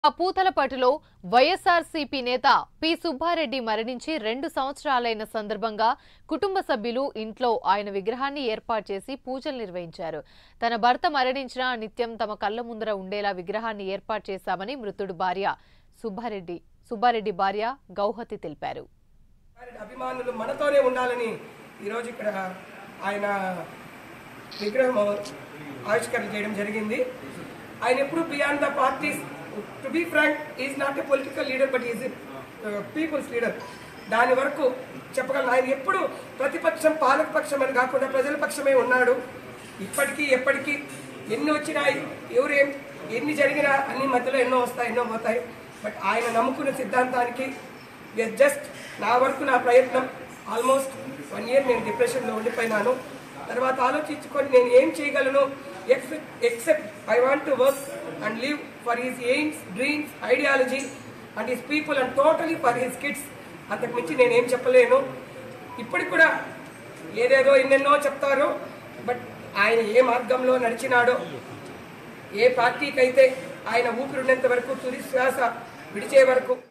పూతలపట్టులో వైఎస్ఆర్సీపీ నేత పి సుబ్బారెడ్డి మరణించి రెండు సంవత్సరాలైన సందర్భంగా కుటుంబ సభ్యులు ఇంట్లో ఆయన విగ్రహాన్ని ఏర్పాటు చేసి పూజలు నిర్వహించారు తన భర్త మరణించినా నిత్యం తమ కళ్ల ముందర ఉండేలా విగ్రహాన్ని ఏర్పాటు చేశామని మృతుడు భార్య సుబ్బారెడ్డి సుబ్బారెడ్డి భార్య గౌహతి తెలిపారు వారి అభిమానులు మనతోనే ఉండాలని ఈరోజు ఇక్కడ ఆయన విగ్రహం ఆవిష్కరణ చేయడం జరిగింది ఆయన ఎప్పుడు beyond the parties to be frank is not a political leader but is people's leader దాని వరకు చెప్పగలను ఆయన ఎప్పుడు ప్రతిపక్షం పాలక పక్షం అని కాకుండా ప్రజల పక్షమే ఉన్నాడు ఇప్పటికీ ఎప్పటికీ ఎన్ని వచ్చినా ఎవరేం ఎన్ని జరిగినా అన్ని మధ్యలో ఎన్నో వస్తాయి ఎన్నో పోతాయి బట్ ఆయన నమ్ముకున్న సిద్ధాంతానికి జస్ట్ నా వరకు నా ప్రయత్నం ఆల్మోస్ట్ వన్ ఇయర్ నేను డిప్రెషన్లో ఉండిపోయినాను తర్వాత ఆలోచించుకొని నేను ఏం చేయగలను except I want to work and live for his aims dreams ideology and his people and totally for his kids అంతకు మించి నేనేం చెప్పలేను ఇప్పటికి కూడా ఏదేదో ఎన్నెన్నో చెప్తారు బట్ ఆయన ఏ మార్గంలో నడిచినాడో ఏ పార్టీకైతే ఆయన ఊపిరి ఉన్నంత వరకు తుది శ్వాస విడిచే వరకు